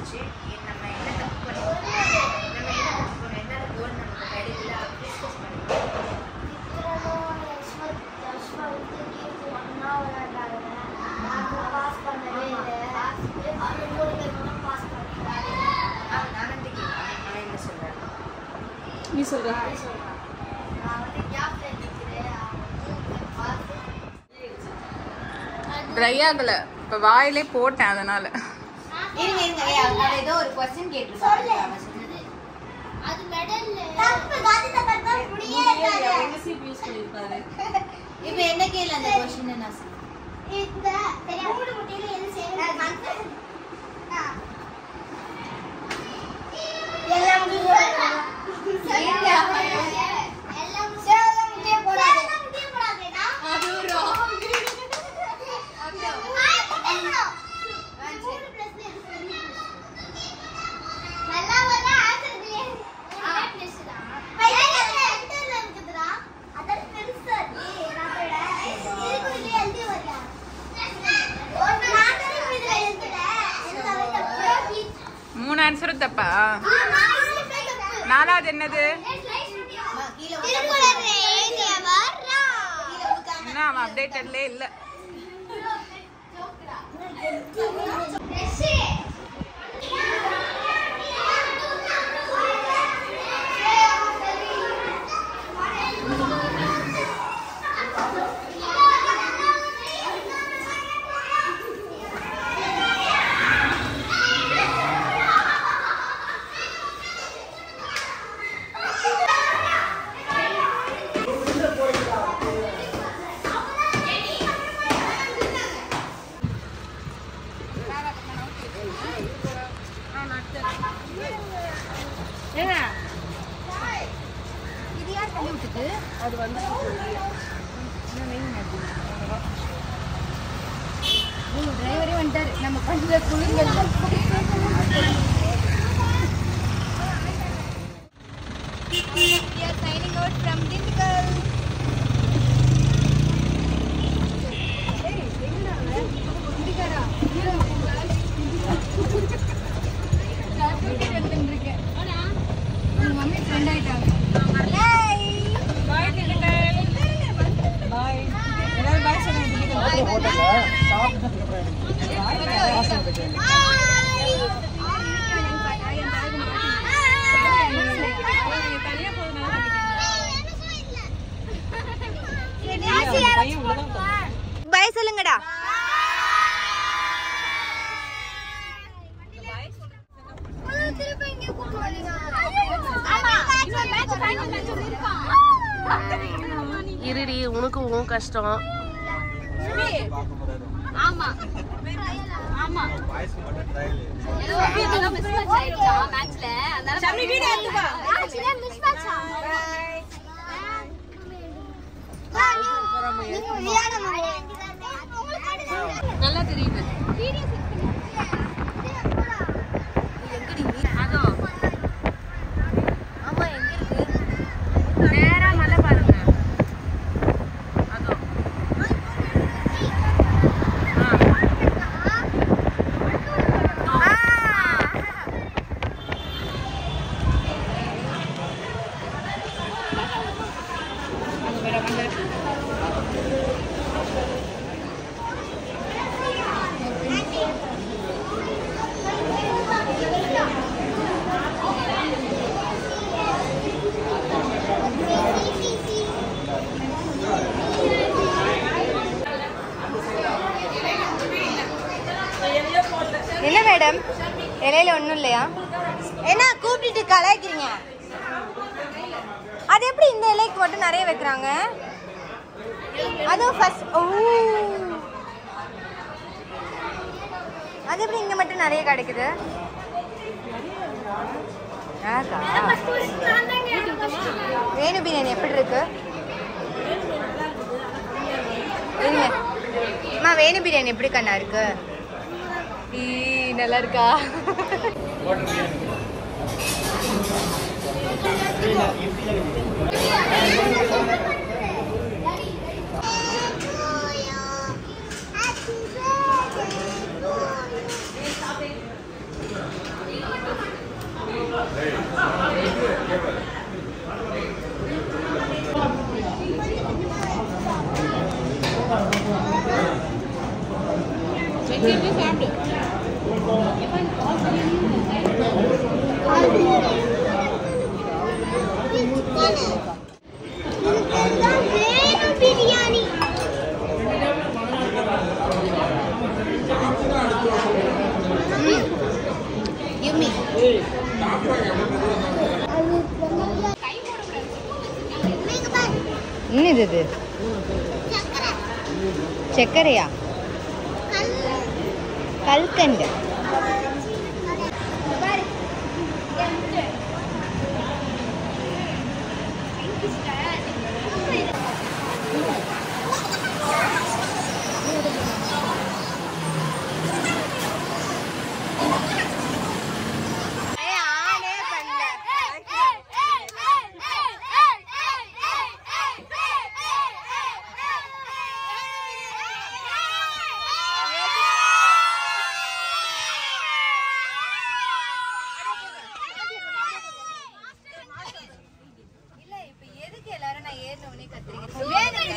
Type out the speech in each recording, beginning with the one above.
ஆயிடுச்சு இது நம்ம என்ன தப்பு பண்ணிருக்கோம் நம்ம என்ன தப்பு பண்ணோம் என்ன கோல் நமக்கு கிடைக்கல அப்படி டிஸ்கஸ் பண்ணிக்கலாம் ஆ, நான் வந்து கேட்குறேன் நான் என்ன சொல்கிறேன் நீ சொல்ற ட்ரை ஆகல இப்ப வாயிலே போட்டேன் அதனால இருங்க இருங்க ஏய், அவனோட ஏதோ ஒரு கொஸ்டின் கேட்டிருக்காங்க அவன் சொன்னது அது மெடல்ல தப்பு காந்தி தாத்தா முடியே இப்போ என்ன கேள்வி அந்த கொஸ்டின் நான் சொல்றேன் இந்த மூணு முட்டையில எது சேரும் எல்லாம் எல்லாம் சேலம் முட்டையை போடாது முட்டையை போடாதேடா அது நல்லா வர ஆன்சர் இல்லையே பிளஸ் தான் பையன் என்டர்ல இருக்குதுடா அதான் பெருசா இருக்கு நான் விட இதுக்கு இல்லையே எழுதி வரியா ஒரு நாட்டை இதுல எழுதுறேன் எல்லாமே தப்பு மூணு ஆன்சரும் தப்பா ஆமா இது தப்பு நாலாவது என்னது திருக்குறள் எழுதியவர் ரா. இன்னும் அவன் அப்டேட்டட்லே இல்ல Reshi. இது யார் தள்ளி விட்டுட்டு அது வந்து டிரைவரே வந்துட்டாரு நம்ம பண்ற குழுங்கள் signing out from Dindigul. Mummy friend ஆயிட்டாங்க பாய் சொல்லுங்கடா இருடி உனக்கு உன் கஷ்டம் ஆமா ஆமா ஏதோ ஏதோ மிஸ் மேட்ச் ஆயிடுச்சா மேட்ச்ல அதனால சம்மி வீடியோ எடுத்துக்கோ மேட்ச்ல மிஸ் மேட்ச் நல்லா தெரியுது அதோ ஆமா எங்க இருக்கு நேரா மலை பாருங்க அதோ என்ன மேடம் இலையில ஒண்ணும் இல்லையா என்ன கூப்பிட்டுட்டு கலாய்க்கிறீங்க அது எப்படி இந்த இலைக்கு மட்டும் நிறைய வைக்கிறாங்க அதுவும் ஃபர்ஸ்ட் ஓ அது எப்படி இங்க மட்டும் நிறைய கிடைக்குது ஆகா. வேணு பிரியாணி எப்படி இருக்கு இருங்க அம்மா வேணு பிரியாணி எப்படி கண்ணா இருக்கு ஈ நல்லா இருக்கா சாப்பிடு வேணும் பிரியாணி யுமி என்னது இது சர்க்கரையா கல்கண்டு ஆனே பண்ணல இல்ல இப்ப எதுக்கு எல்லாரும் நான் ஏறின உடனே கத்துறீங்க வேணும்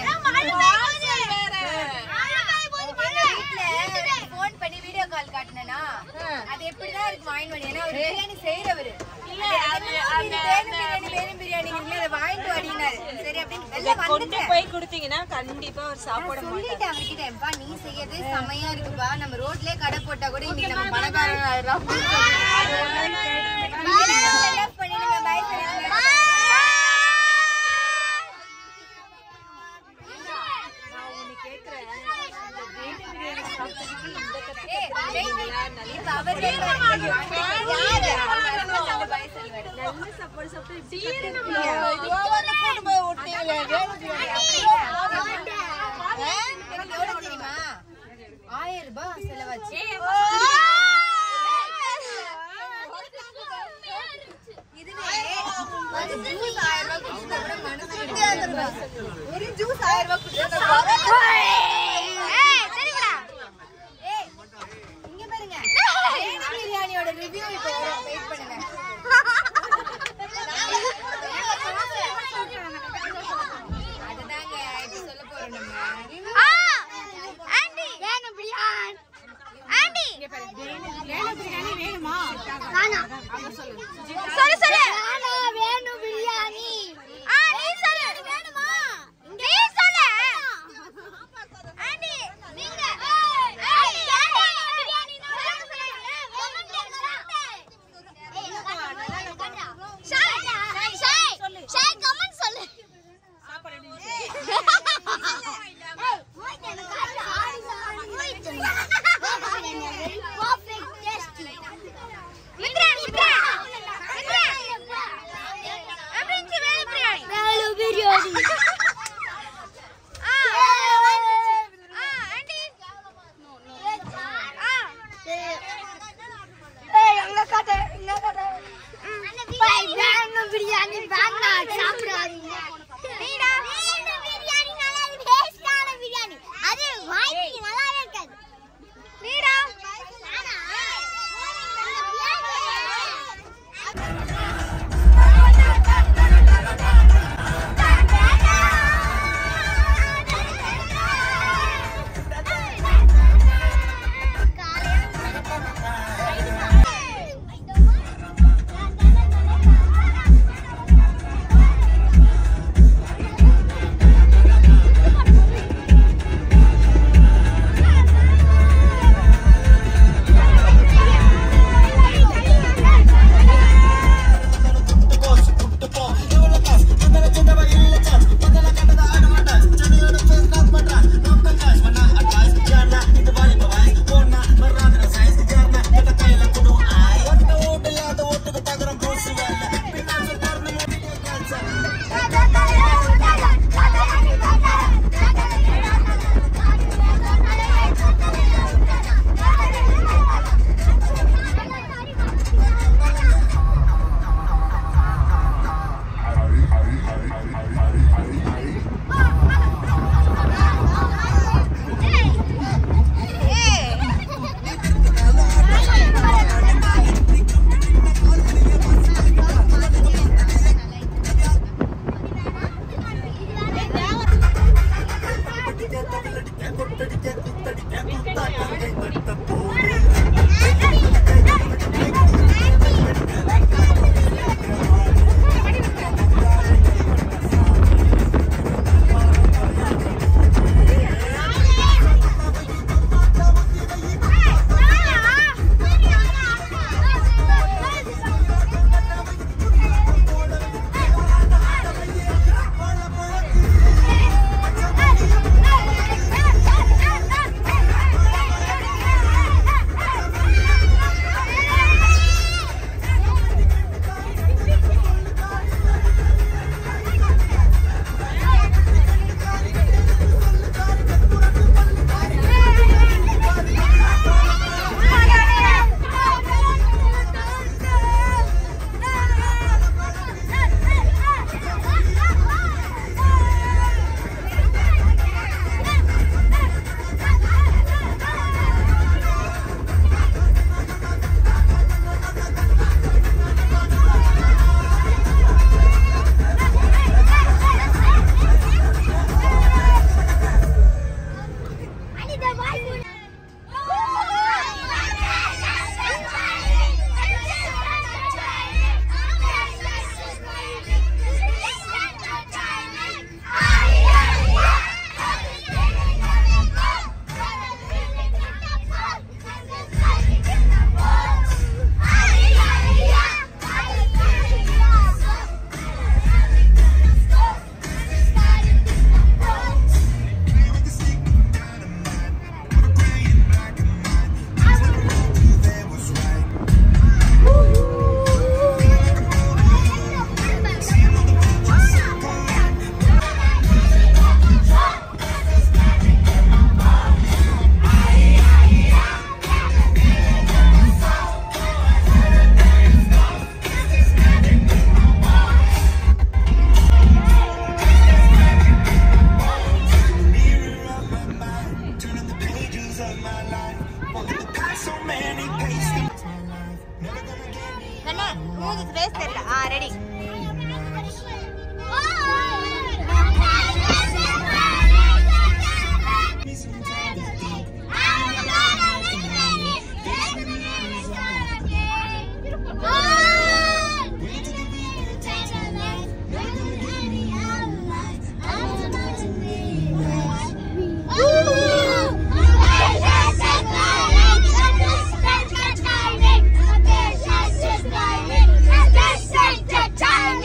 பிரியாணி வீட்ல போன் பண்ணி வீடியோ கால் காட்டினா அது எப்படிதான் இருக்கு வாங்கிட்டு வந்து ஏன்னா அவர் பிரியாணி செய்யறவரு வேணும் பிரியாணி வேணும் பிரியாணிங்கிறீங்களே அதை வாங்கிட்டு வாடினாரு சரி அப்படின்னு வெளில வந்துட்டேன் போய் கொடுத்தீங்கன்னா கண்டிப்பா அவர் சாப்பிட நான் சொல்லிட்டேன் அவர்கிட்ட "எப்பா, நீ செய்யறதே செமையா இருக்குப்பா நம்ம ரோட்லயே கடை போட்டா கூட இன்னைக்கு நம்ம பணக்காரன் ஆயிடுறோம் பண்ணிடுங்க பாய் ஆயிரம் ரூபாய் செலவாச்சு இதுவே ஒரு ஜூஸ் ஆயிரம் ரூபாய் குடிச்சா கூட மனசு திருப்தியா இருந்திருக்கும். ஒரு ஜூஸ் ஆயிரம் ரூபாய் குடிச்சா ஏய், இங்க பாருங்க வேணு பிரியாணியோட ரிவ்யூ இப்போ வரும் வெயிட் பண்ணுங்க அதுதாங்க இப்போ சொல்ல போறோம் நம்ம ஆண்டி வேணும் பிரியாணி ஆண்டி சொல்லு சொல்லு நானா வேணும் பிரியாணி ஆ நீ சொல்லு வேணுமா நீ சொல்லு ஆண்டி நீங்க ஆண்டி பிரியாணி Perfect tasty. கண்ணா மூஞ்சி ஃபேஸ் தெரியல ஆ ரெடி Time!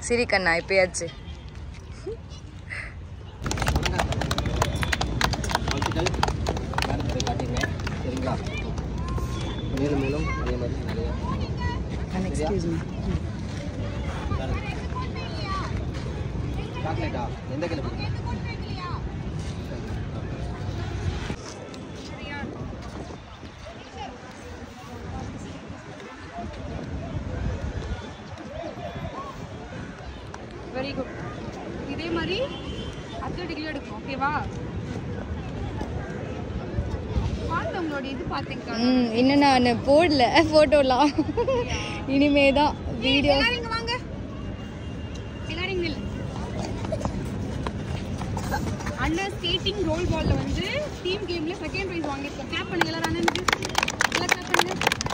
சிரி கண்ணா இப்பயாச்சு வாழ்த்துக்கள் அடுத்தது காட்டிங்க சரிங்களா மேலும் மேலும் அதே மாதிரி நிறைய சாக்லேட்டா எந்த கிலோ வெரி குட் இதே மாதிரி அத்லட்டிக்ல எடுக்கும் ஓகேவா பாருங்க உங்களோட இது பாத்தீங்க ம் இன்னும் நான் போடல ஃபோட்டோலாம் இனிமே தான் வீடியோ எல்லாரும் இங்க வாங்க எல்லாரும் இங்க நில்லு. அண்ணன் ஸ்கேட்டிங் ரோல் பால்ல வந்து டீம் கேம்ல செகண்ட் பிரைஸ் வாங்கியிருக்கோம் கிளாப் பண்ணுங்க எல்லாரும் அண்ணனுக்கு எல்லாம் கிளாப் பண்ணுங்க